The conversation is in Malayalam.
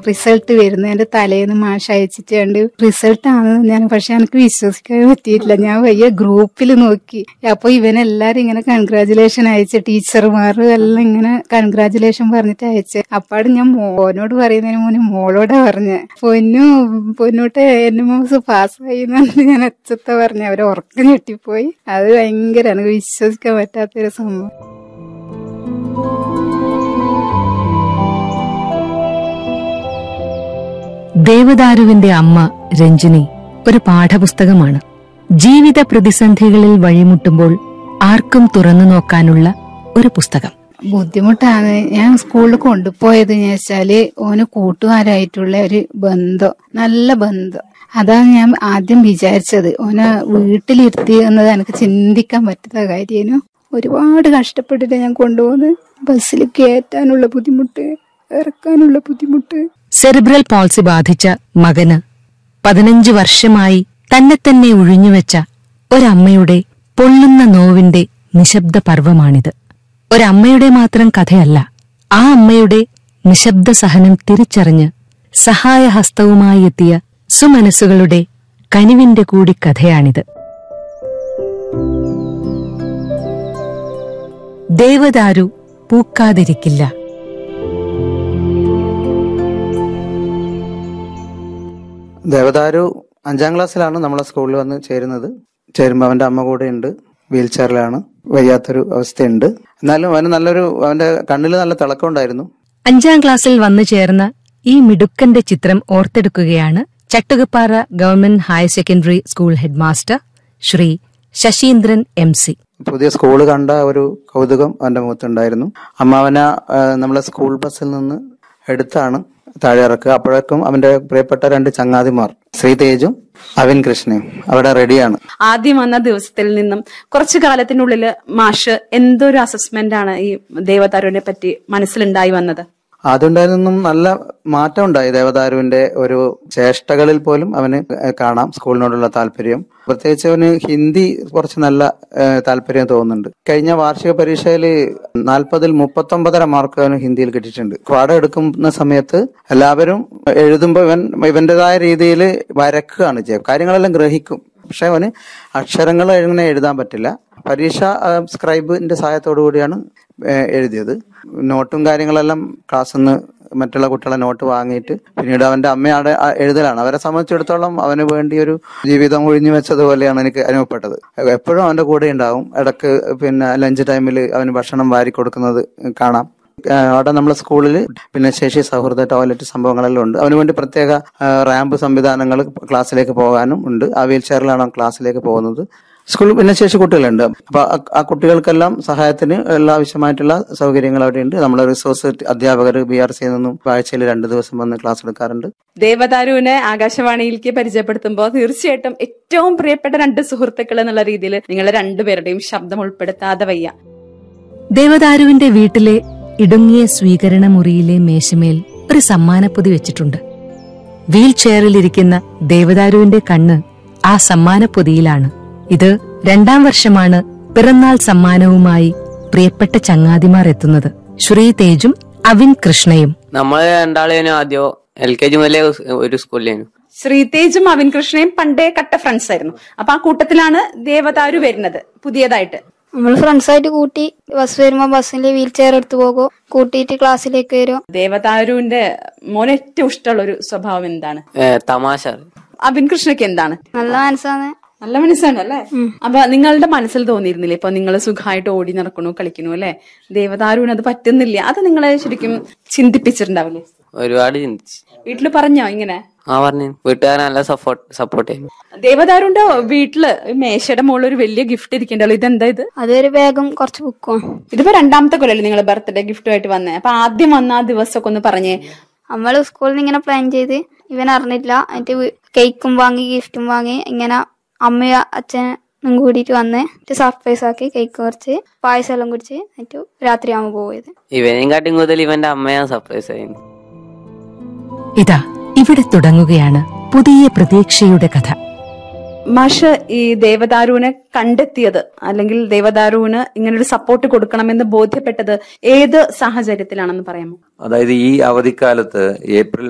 റിസൾട്ട് വരുന്നതിന്റെ തലേന്ന് മാഷ് അയച്ചിട്ടുണ്ട് റിസൾട്ട് ആണെന്ന് ഞാൻ പക്ഷെ എനിക്ക് വിശ്വസിക്കാൻ പറ്റിയിട്ടില്ല ഞാൻ വയ്യ ഗ്രൂപ്പിൽ നോക്കി അപ്പൊ ഇവനെല്ലാരും ഇങ്ങനെ കൺഗ്രാചുലേഷൻ അയച്ച ടീച്ചർമാർ എല്ലാം ഇങ്ങനെ കൺഗ്രാചുലേഷൻ പറഞ്ഞിട്ട് അയച്ച് അപ്പാട് ഞാൻ മോനോട് പറയുന്നതിന് മുന്നേ മോളോടാ പറഞ്ഞ പൊന്നു പൊന്നോട്ടെ എന്റെ മോസ് പാസ്സായി എന്ന് പറഞ്ഞ് ഞാൻ അച്ഛത്തെ പറഞ്ഞ അവരെ ഉറക്കം ഞെട്ടിപ്പോയി അത് ഭയങ്കര എനിക്ക് വിശ്വസിക്കാൻ പറ്റാത്തൊരു സംഭവം ദേവദാരുവിന്റെ അമ്മ രഞ്ജിനി ഒരു പാഠപുസ്തകമാണ് ജീവിത പ്രതിസന്ധികളിൽ വഴിമുട്ടുമ്പോൾ ആർക്കും തുറന്നു നോക്കാനുള്ള ഒരു പുസ്തകം ബുദ്ധിമുട്ടാണ് ഞാൻ സ്കൂളിൽ കൊണ്ടുപോയത് എന്ന് വെച്ചാല് ഓന് കൂട്ടുകാരായിട്ടുള്ള ഒരു ബന്ധം നല്ല ബന്ധം അതാണ് ഞാൻ ആദ്യം വിചാരിച്ചത് ഓനെ വീട്ടിലിരുത്തി എന്നത് എനിക്ക് ചിന്തിക്കാൻ പറ്റാത്ത കാര്യേനു ഒരുപാട് കഷ്ടപ്പെട്ടിട്ട് ഞാൻ കൊണ്ടുപോകുന്നത് ബസ്സിൽ കയറ്റാനുള്ള ബുദ്ധിമുട്ട് ഇറക്കാനുള്ള ബുദ്ധിമുട്ട് സെറിബ്രൽ പോൾസി ബാധിച്ച മകന് പതിനഞ്ച് വർഷമായി തന്നെ തന്നെ ഒഴിഞ്ഞുവെച്ച ഒരമ്മയുടെ പൊള്ളുന്ന നോവിന്റെ നിശബ്ദ പർവമാണിത് ഒരമ്മയുടെ മാത്രം കഥയല്ല ആ അമ്മയുടെ നിശബ്ദ സഹനം തിരിച്ചറിഞ്ഞ് സഹായഹസ്തവുമായി എത്തിയ സുമനസ്സുകളുടെ കനിവിന്റെ കൂടി കഥയാണിത് ദേവദാരു പൂക്കാതിരിക്കില്ല ദേവദാരു അഞ്ചാം ക്ലാസ്സിലാണ് നമ്മളെ സ്കൂളിൽ വന്ന് ചേരുന്നത് ചേരുമ്പോൾ അവന്റെ അമ്മ കൂടെ ഉണ്ട് വീൽ ചെയറിലാണ് വയ്യാത്തൊരു അവസ്ഥയുണ്ട് എന്നാലും അവന് നല്ലൊരു അവന്റെ കണ്ണിൽ നല്ല തിളക്കം ഉണ്ടായിരുന്നു അഞ്ചാം ക്ലാസ്സിൽ വന്നു ചേർന്ന ഈ മിടുക്കന്റെ ചിത്രം ഓർത്തെടുക്കുകയാണ് Chattukappara government higher secondary school headmaster Shri Sasheendran M C പുതിയ സ്കൂൾ കണ്ട ഒരു കൗതുകം അവന്റെ മുഖത്തുണ്ടായിരുന്നു അമ്മാവന ആ, നമ്മളെ സ്കൂൾ ബസ്സിൽ നിന്ന് എടുത്താണ് താഴെ ഇറക്കുക അപ്പോഴേക്കും അവന്റെ പ്രിയപ്പെട്ട രണ്ട് ചങ്ങാതിമാർ ശ്രീ തേജും അവിൻ കൃഷ്ണയും അവിടെ റെഡിയാണ് ആദ്യം വന്ന ദിവസത്തിൽ നിന്നും കുറച്ചു കാലത്തിനുള്ളിൽ മാഷ് എന്തൊരു അസസ്മെന്റ് ആണ് ഈ ദേവതാരുവിനെ പറ്റി മനസ്സിലുണ്ടായി വന്നത് അതുണ്ടായിരുന്നും നല്ല മാറ്റം ഉണ്ടായി ദേവദാരുവിന്റെ ഒരു ചേഷ്ടകളിൽ പോലും അവന് കാണാം സ്കൂളിനോടുള്ള താല്പര്യം പ്രത്യേകിച്ച് അവന് ഹിന്ദി കുറച്ച് നല്ല ഏഹ്, താല്പര്യം തോന്നുന്നുണ്ട് കഴിഞ്ഞ വാർഷിക പരീക്ഷയിൽ നാൽപ്പതിൽ മുപ്പത്തൊമ്പതര മാർക്ക് അവന് ഹിന്ദിയിൽ കിട്ടിയിട്ടുണ്ട് പാഠം എടുക്കുന്ന സമയത്ത് എല്ലാവരും എഴുതുമ്പോൾ ഇവൻ ഇവന്റേതായ രീതിയിൽ വരക്കുകയാണ് ചെയ്യുക കാര്യങ്ങളെല്ലാം ഗ്രഹിക്കും പക്ഷെ അവന് അക്ഷരങ്ങൾ എങ്ങനെ എഴുതാൻ പറ്റില്ല പരീക്ഷ ആ, സ്ക്രൈബിന്റെ സഹായത്തോടു കൂടിയാണ് ഏ, എഴുതിയത് നോട്ടും കാര്യങ്ങളെല്ലാം ക്ലാസ്സിൽ നിന്ന് മറ്റുള്ള കുട്ടികളെ നോട്ട് വാങ്ങിയിട്ട് പിന്നീട് അവന്റെ അമ്മയുടെ ആ എഴുതലാണ് അവരെ സംബന്ധിച്ചിടത്തോളം അവന് വേണ്ടി ഒരു ജീവിതം ഒഴിഞ്ഞു വെച്ചതുപോലെയാണ് എനിക്ക് അനുഭവപ്പെട്ടത് എപ്പോഴും അവന്റെ കൂടെ ഉണ്ടാവും ഇടക്ക് പിന്നെ ലഞ്ച് ടൈമിൽ അവന് ഭക്ഷണം വാരി കൊടുക്കുന്നത് കാണാം ആ, അവിടെ നമ്മളെ സ്കൂളിൽ ഭിന്നശേഷി സൗഹൃദ ടോയ്ലറ്റ് സംഭവങ്ങളെല്ലാം ഉണ്ട് അവന് വേണ്ടി പ്രത്യേക ആ, റാമ്പ് സംവിധാനങ്ങൾ ക്ലാസ്സിലേക്ക് പോകാനും ഉണ്ട് ആ വീൽ ചെയറിലാണ് അവൻ ക്ലാസ്സിലേക്ക് പോകുന്നത് സ്കൂളിൽ ഭിന്നശേഷി കുട്ടികളുണ്ട് അപ്പൊ ആ- ആ കുട്ടികൾക്കെല്ലാം സഹായത്തിന് എല്ലാ ആവശ്യമായിട്ടുള്ള സൗകര്യങ്ങൾ അവിടെ ഉണ്ട് നമ്മളെ റിസോഴ്സ് അധ്യാപകർ ബി ആർ സിയിൽ നിന്നും ആഴ്ചയിൽ രണ്ട് ദിവസം വന്ന് ക്ലാസ് എടുക്കാറുണ്ട് ദേവദാരുവിനെ ആകാശവാണിയിലേക്ക് പരിചയപ്പെടുത്തുമ്പോൾ തീർച്ചയായിട്ടും ഏറ്റവും പ്രിയപ്പെട്ട രണ്ട് സുഹൃത്തുക്കൾ എന്നുള്ള രീതിയിൽ നിങ്ങൾ രണ്ടുപേരുടെയും ശബ്ദം ഉൾപ്പെടുത്താതെ വയ്യ ദേവദാരുവിന്റെ വീട്ടിലെ ഇടുങ്ങിയ സ്വീകരണ മുറിയിലെ മേശമേൽ ഒരു സമ്മാനപ്പൊതി വെച്ചിട്ടുണ്ട് വീൽ ചെയറിലിരിക്കുന്ന ദേവദാരുവിന്റെ കണ്ണ് ആ സമ്മാനപ്പൊതിയിലാണ് ഇത് രണ്ടാം വർഷമാണ് പിറന്നാൾ സമ്മാനവുമായി പ്രിയപ്പെട്ട ചങ്ങാതിമാർ എത്തുന്നത് ശ്രീ തേജും അവിൻ കൃഷ്ണയും നമ്മള് രണ്ടാളേനും ആദ്യം എൽ കെ ജി മുതലേ ഒരു സ്കൂളിലേനു ശ്രീതേജും അവിൻ കൃഷ്ണയും പണ്ടേ കട്ട ഫ്രണ്ട്സ് ആയിരുന്നു അപ്പൊ ആ കൂട്ടത്തിലാണ് ദേവദാരു വരുന്നത് പുതിയതായിട്ട് നമ്മൾ ഫ്രണ്ട്സായിട്ട് കൂട്ടി ബസ് വരുമ്പോ ബസ്സിൽ വീൽ ചെയർ എടുത്തു പോകും കൂട്ടിയിട്ട് ക്ലാസ്സിലേക്ക് വരും ദേവദാരുവിന്റെ മോന് ഏറ്റവും ഇഷ്ടമുള്ള ഒരു സ്വഭാവം എന്താണ് ഏ, തമാശ അവിൻ കൃഷ്ണയ്ക്ക് എന്താണ് നല്ല മനസ്സാണ് നല്ല മനസ്സാണ് അല്ലേ അപ്പൊ നിങ്ങളുടെ മനസ്സിൽ തോന്നിയിരുന്നില്ലേ ഇപ്പൊ നിങ്ങൾ സുഖമായിട്ട് ഓടി നടക്കണു കളിക്കണു അല്ലെ ദേവദാരുവിന് അത് പറ്റുന്നില്ല അത് നിങ്ങളെ ശരിക്കും ചിന്തിപ്പിച്ചിട്ടുണ്ടാവില്ലേ ഒരുപാട് ചിന്തിച്ചു വീട്ടില് പറഞ്ഞോ ഇങ്ങനെ ആ പറഞ്ഞു വീട്ടുകാരെ നല്ല സപ്പോർട്ട് സപ്പോർട്ട് ചെയ്യും ദേവദാരുന്റെ വീട്ടില് ഒരു മേശയുടെ മുകളിൽ ഒരു വലിയ ഗിഫ്റ്റ് ഇരിക്കണ്ടല്ലോ ഇതെന്താ ഇത് അതൊരു ബാഗും കുറച്ച് ബുക്കും ഇതിപ്പോ രണ്ടാമത്തെ കൊല്ലല്ലേ നിങ്ങൾ ബർത്ത്ഡേ ഗിഫ്റ്റുമായിട്ട് വന്നേ അപ്പൊ ആദ്യം വന്ന ആ ദിവസമൊക്കെ ഒന്ന് പറഞ്ഞേ നമ്മൾ സ്കൂളിൽ നിന്ന് ഇങ്ങനെ പ്ലാൻ ചെയ്ത് ഇവൻ അറിഞ്ഞില്ല എന്നിട്ട് വീ- കേക്കും വാങ്ങി ഗിഫ്റ്റും വാങ്ങി ഇങ്ങനെ അമ്മയും അച്ഛനും കൂടിയിട്ട് വന്ന് സർപ്രൈസ് ആക്കി കേക്ക് കുറച്ച് പായസം എല്ലാം കുടിച്ച് എന്നിട്ട് രാത്രി ആകുമ്പോൾ പോയത് ഇവനെയും കാട്ടി കൂടുതൽ ഇവന്റെ അമ്മയാണ് സർപ്രൈസ് ചെയ്യുന്നു ഇതാ ഇവിടെ തുടങ്ങുകയാണ് പുതിയ പ്രതീക്ഷയുടെ കഥ മാഷ് ഈ ദേവദാരുവിനെ കണ്ടെത്തിയത് അല്ലെങ്കിൽ ദേവദാരുവിന് ഇങ്ങനൊരു സപ്പോർട്ട് കൊടുക്കണമെന്ന് ബോധ്യപ്പെട്ടത് ഏത് സാഹചര്യത്തിലാണെന്ന് പറയാമോ അതായത് ഈ അവധിക്കാലത്ത് ഏപ്രിൽ